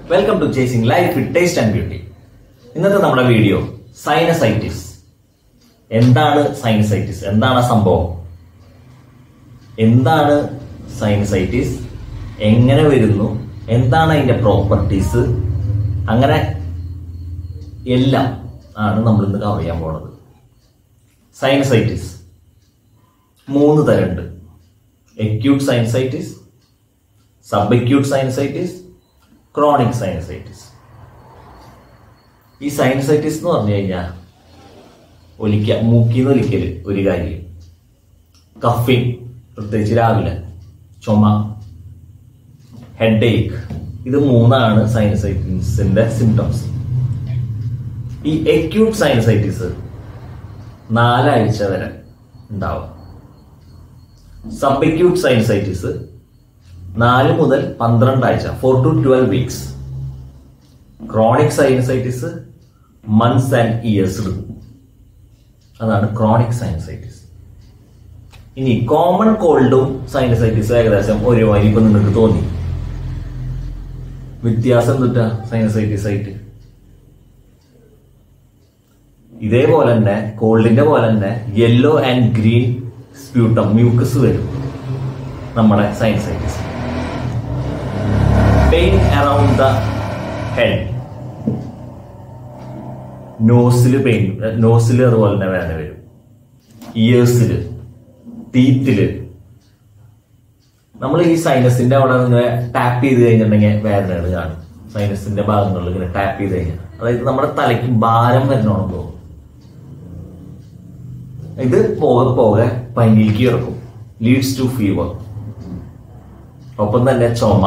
welcome to chasing life with taste and beauty ഇന്നത്തെ നമ്മുടെ video sinusitis എന്താണ് sinusitis എന്താണ് ആ സംഭവം എന്താണ് സൈനസൈറ്റിസ് എങ്ങനെ വരുന്നു എന്താണ് അതിന്റെ പ്രോപ്പർട്ടീസ് അങ്ങനെ എല്ലാം ആണ് നമ്മൾ ഇന്ന് കവർ ചെയ്യാൻ പോണത് സൈനസൈറ്റിസ് മൂന്ന് തരമുണ്ട് acute sinusitis sub acute sinusitis chronic sinusitis ഈ സൈനസൈറ്റിസ് എന്ന് പറഞ്ഞു കഴിഞ്ഞാൽ ഒലിക്ക മൂക്കിന്ന് ഒലിക്കല് ഒരു കാര്യം കഫിങ് പ്രത്യേകിച്ച് രാവിലെ ചുമ ഹെഡ് ഏക്ക് ഇത് മൂന്നാണ് സൈനസൈറ്റിസിന്റെ സിംറ്റംസ് ഈ എക്യൂട്ട് സൈനസൈറ്റിസ് നാലാഴ്ച വരെ ഉണ്ടാവും സബ് അക്യൂട്ട് സൈനസൈറ്റിസ് നാല് മുതൽ പന്ത്രണ്ട് ആഴ്ച four to twelve weeks chronic sinusitis months and years എടുക്കും അതാണ് ക്രോണിക് സൈനസൈറ്റിസ് ഇനി കോമൺ കോൾഡും സൈനസൈറ്റിസും ഏകദേശം ഒരുമാതിരി ഇപ്പൊ നിങ്ങൾക്ക് തോന്നി വ്യത്യാസം എന്തുട്ടാ സൈനസൈറ്റിസ് ആയിട്ട് ഇതേപോലെ തന്നെ കോൾഡിന്റെ പോലെ തന്നെ yellow and green sputum mucus വരും നമ്മുടെ sinusitis pain around the head നോസിൽ പെയിൻ നോസിൽ അതുപോലെ തന്നെ വേദന വരും ഇയേഴ്സിൽ ടീത്തില് നമ്മൾ ഈ സൈനസിന്റെ അവിടെ ഇങ്ങനെ ടാപ്പ് ചെയ്ത് കഴിഞ്ഞിട്ടുണ്ടെങ്കിൽ വേദനകൾ കാണും സൈനസിന്റെ ഭാഗങ്ങളിൽ ഇങ്ങനെ ടാപ്പ് ചെയ്ത് കഴിഞ്ഞാൽ അതായത് നമ്മുടെ തലയ്ക്ക് ഭാരം വരണോണം തോന്നും ഇത് പോകെ പോകെ പനിയിലേക്ക് ഇറക്കും ലീഡ്സ് ടു ഫീവർ ഒപ്പം തന്നെ ചുമ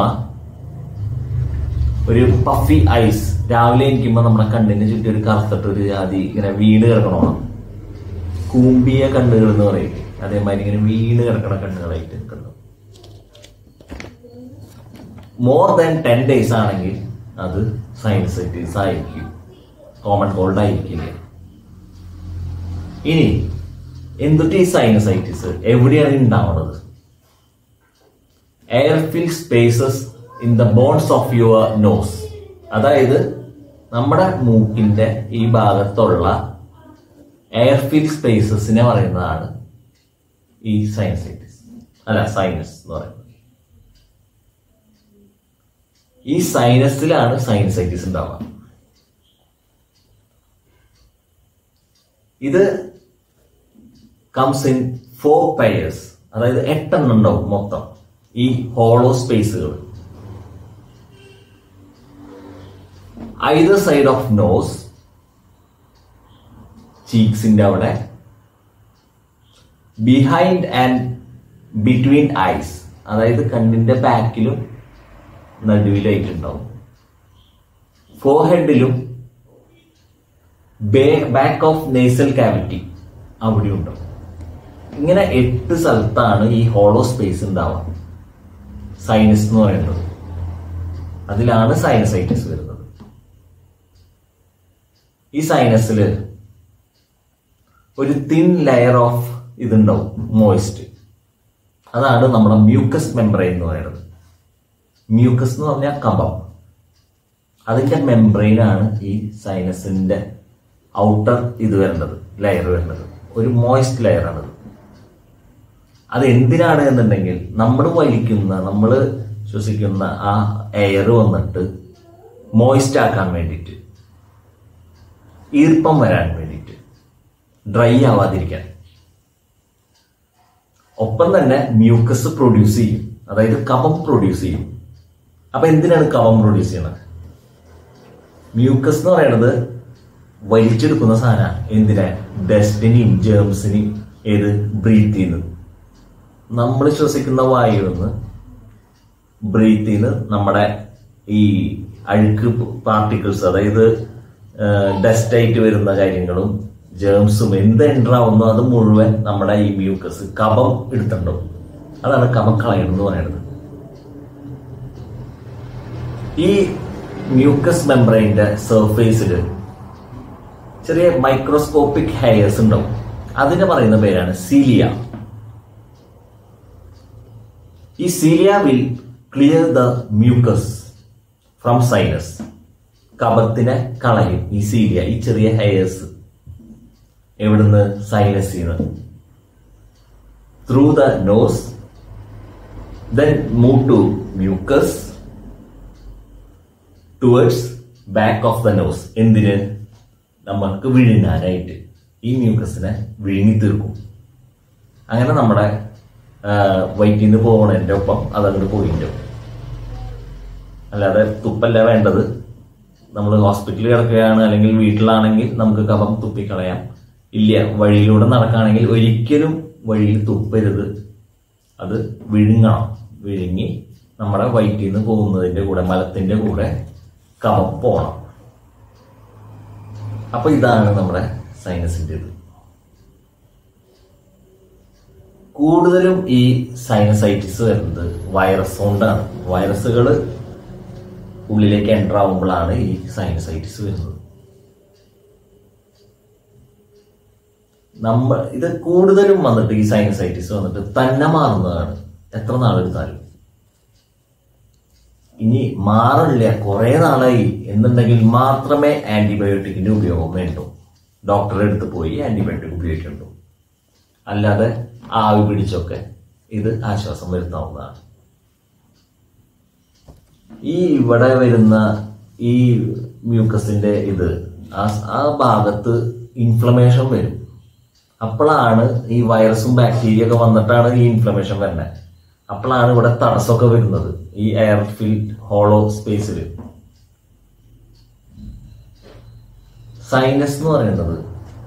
ഒരു പഫി ഐസ് രാവിലെ എനിക്കുമ്പോ നമ്മുടെ കണ്ണിന് ചുറ്റും ഒരു കറുത്തിട്ട് ഒരു ജാതി ഇങ്ങനെ വീണ് കിടക്കണോണം കൂമ്പിയ കണ്ണുകൾ എന്ന് പറയും അതേമാതിരി ഇങ്ങനെ വീണ് കിടക്കണ കണ്ണുകളായിട്ട് കിടക്കും മോർ ദാൻ ടെൻ ഡേയ്സ് ആണെങ്കിൽ അത് സൈനസൈറ്റിസ് ആയിരിക്കും കോമൺ കോൾഡ് ആയിരിക്കില്ല ഇനി എന്തുട്ട് ഈ സൈനസൈറ്റിസ് എവിടെയാണ് ഉണ്ടാവുന്നത് air fill spaces in the bones of your nose അതായത് നമ്മുടെ മൂക്കിന്റെ ഈ ഭാഗത്തുള്ള എയർ ഫിൽ സ്പേസസിനെ പറയുന്നതാണ് ഈ സൈനസൈറ്റിസ് അല്ല സൈനസ് എന്ന് പറയുന്നത് ഈ സൈനസിലാണ് സൈനസൈറ്റിസ് ഉണ്ടാവുക ഇത് കംസ് ഇൻ ഫോർ പെയേഴ്സ് അതായത് എട്ടെണ്ണം ഉണ്ടാവും മൊത്തം ഈ ഹോളോ സ്പേസുകൾ ഐദർ സൈഡ് ഓഫ് നോസ് ചീക്സിന്റെ അവിടെ ബിഹൈൻഡ് ആൻഡ് ബിറ്റ്വീൻ ഐസ് അതായത് കണ്ണിന്റെ ബാക്കിലും നടുവിലായിട്ടുണ്ടാവും ഫോർഹെഡിലും ബാക്ക് ഓഫ് നേസൽ കാവിറ്റി അവിടെ ഉണ്ടാവും ഇങ്ങനെ എട്ട് സ്ഥലത്താണ് ഈ ഹോളോ സ്പേസ് ഉണ്ടാവുക സൈനസ് എന്ന് പറയുന്നത് അതിലാണ് സൈനസൈറ്റിസ് വരുന്നത് ഈ സൈനസിൽ ഒരു തിൻ ലെയർ ഓഫ് ഇതുണ്ടാവും മോയിസ്റ്റ് അതാണ് നമ്മുടെ മ്യൂക്കസ് മെംബ്രെയിൻ എന്ന് പറയുന്നത് മ്യൂക്കസ് എന്ന് പറഞ്ഞാൽ കഫം അതിന്റെ മെംബ്രെയിൻ ആണ് ഈ സൈനസിന്റെ ഔട്ടർ ഇത് വരുന്നത് ലെയർ വരുന്നത് ഒരു മോയിസ്റ്റ് ലെയർ ആണത് അത് എന്തിനാണ് എന്നുണ്ടെങ്കിൽ നമ്മൾ വലിക്കുന്ന നമ്മൾ ശ്വസിക്കുന്ന ആ എയർ വന്നിട്ട് മോയിസ്റ്റ് ആക്കാൻ വേണ്ടിയിട്ട് ഈർപ്പം വരാൻ വേണ്ടിയിട്ട് ഡ്രൈ ആവാതിരിക്കാൻ ഒപ്പം തന്നെ മ്യൂക്കസ് പ്രൊഡ്യൂസ് ചെയ്യും അതായത് കഫം പ്രൊഡ്യൂസ് ചെയ്യും അപ്പൊ എന്തിനാണ് കഫം പ്രൊഡ്യൂസ് ചെയ്യണത് മ്യൂക്കസ് എന്ന് പറയുന്നത് വലിച്ചെടുക്കുന്ന സാധനമാണ് എന്തിനാ ഡസ്റ്റിനെയും ജേംസിനെയും ഏത് ബ്രീത്ത് ചെയ്യുന്നത് നമ്മൾ ശ്വസിക്കുന്ന വായുവിന്ന് ബ്രീത്ത് ചെയ്ത് നമ്മുടെ ഈ അഴുക്ക് പാർട്ടിക്കിൾസ് അതായത് ഡസ്റ്റ് ആയിട്ട് വരുന്ന കാര്യങ്ങളും ജേംസും എന്ത് എൻട്രാവുന്നോ അത് മുഴുവൻ നമ്മുടെ ഈ മ്യൂക്കസ് കഫം എടുത്തിട്ടുണ്ടാവും അതാണ് കഫം കളയണം എന്ന് പറയുന്നത് ഈ മ്യൂക്കസ് മെംബ്രെയിന്റെ സർഫേസിൽ ചെറിയ മൈക്രോസ്കോപ്പിക് ഹെയർസ് ഉണ്ടാവും അതിന് പറയുന്ന പേരാണ് സീലിയ ഈ cilia will clear the mucus from sinus കഫത്തിനെ കളയും ഈ സീലിയ ഈ ചെറിയ ഹെയർസ് എവിടുന്ന് സൈനസിന്ന് through the nose then move to mucus towards back of the nose എന്തിന് നമുക്ക് വിഴുങ്ങാനായിട്ട് ഈ മ്യൂക്കസിനെ വിഴുങ്ങി തീർക്കും അങ്ങനെ നമ്മുടെ വയറ്റിൽ നിന്ന് പോകണതിന്റെ ഒപ്പം അതങ്ങോട്ട് പോയിട്ടു അല്ലാതെ തുപ്പല്ല വേണ്ടത് നമ്മൾ ഹോസ്പിറ്റലിൽ കിടക്കുകയാണ് അല്ലെങ്കിൽ വീട്ടിലാണെങ്കിൽ നമുക്ക് കഫം തുപ്പിക്കളയാം ഇല്ല വഴിയിലൂടെ നടക്കുകയാണെങ്കിൽ ഒരിക്കലും വഴിയിൽ തുപ്പരുത് അത് വിഴുങ്ങണം വിഴുങ്ങി നമ്മുടെ വയറ്റിൽ നിന്ന് പോകുന്നതിന്റെ കൂടെ മലത്തിന്റെ കൂടെ കഫം പോകണം അപ്പൊ ഇതാണ് നമ്മുടെ സൈനസിന്റെ ഇത് കൂടുതലും ഈ സൈനസൈറ്റിസ് വരുന്നത് വൈറസ് കൊണ്ടാണ് വൈറസുകൾ ഉള്ളിലേക്ക് എൻ്റർ ആവുമ്പോഴാണ് ഈ സൈനസൈറ്റിസ് വരുന്നത് നമ്മൾ ഇത് കൂടുതലും വന്നിട്ട് ഈ സൈനസൈറ്റിസ് വന്നിട്ട് തന്നെ മാറുന്നതാണ് എത്ര നാളെടുത്താലും ഇനി മാറില്ല കുറെ നാളായി എന്നുണ്ടെങ്കിൽ മാത്രമേ ആന്റിബയോട്ടിക്കിന്റെ ഉപയോഗം വേണ്ടൂ ഡോക്ടറെ അടുത്ത് പോയി ആന്റിബയോട്ടിക് ഉപയോഗിക്കുള്ളൂ അല്ലാതെ ആവി പിടിച്ചൊക്കെ ഇത് ആശ്വാസം വരുത്താവുന്നതാണ് ഈ ഇവിടെ വരുന്ന ഈ മ്യൂക്കസിന്റെ ഇത് ആ ആ ഭാഗത്ത് ഇൻഫ്ലമേഷൻ വരും അപ്പോഴാണ് ഈ വൈറസും ബാക്ടീരിയ ഒക്കെ വന്നിട്ടാണ് ഈ ഇൻഫ്ലമേഷൻ വരുന്നത് അപ്പോഴാണ് ഇവിടെ തടസ്സമൊക്കെ വരുന്നത് ഈ എയർ ഫിൽഡ് ഹോളോ സ്പേസിൽ സൈനസ് എന്ന് പറയുന്നത്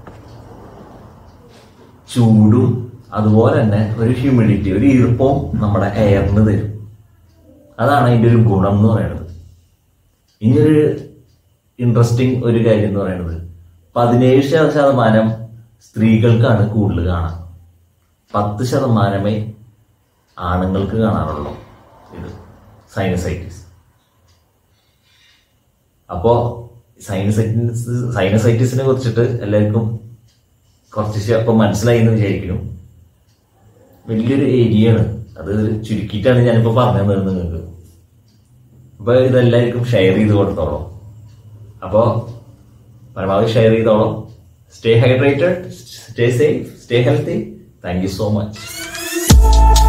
ചൂടും അതുപോലെ തന്നെ ഒരു ഹ്യൂമിഡിറ്റി ഒരു ഈർപ്പവും നമ്മുടെ എയറിന് തരും അതാണ് അതിന്റെ ഒരു ഗുണം എന്ന് പറയുന്നത് ഇനിയൊരു ഇൻട്രസ്റ്റിംഗ് ഒരു കാര്യം എന്ന് പറയുന്നത് പതിനേഴ് ശത- ശതമാനം സ്ത്രീകൾക്കാണ് കൂടുതൽ കാണാം പത്ത് ശതമാനമേ ആണുങ്ങൾക്ക് കാണാറുള്ളൂ ഇത് സൈനസൈറ്റിസ് അപ്പോ സൈനസൈറ്റിസ് സൈനസൈറ്റിസിനെ കുറിച്ചിട്ട് എല്ലാവർക്കും കുറച്ച് ശ- ഇപ്പൊ മനസ്സിലായി എന്ന് വിചാരിക്കുന്നു വലിയൊരു ഏരിയയാണ് അത് ചുരുക്കിയിട്ടാണ് ഞാനിപ്പോ പറഞ്ഞു തന്നത് നിങ്ങൾക്ക് അപ്പൊ ഇതെല്ലാവർക്കും ഷെയർ ചെയ്ത് കൊടുത്തോളൂ അപ്പോ പരമാവധി ഷെയർ ചെയ്തോളൂ stay hydrated stay safe stay healthy thank you so much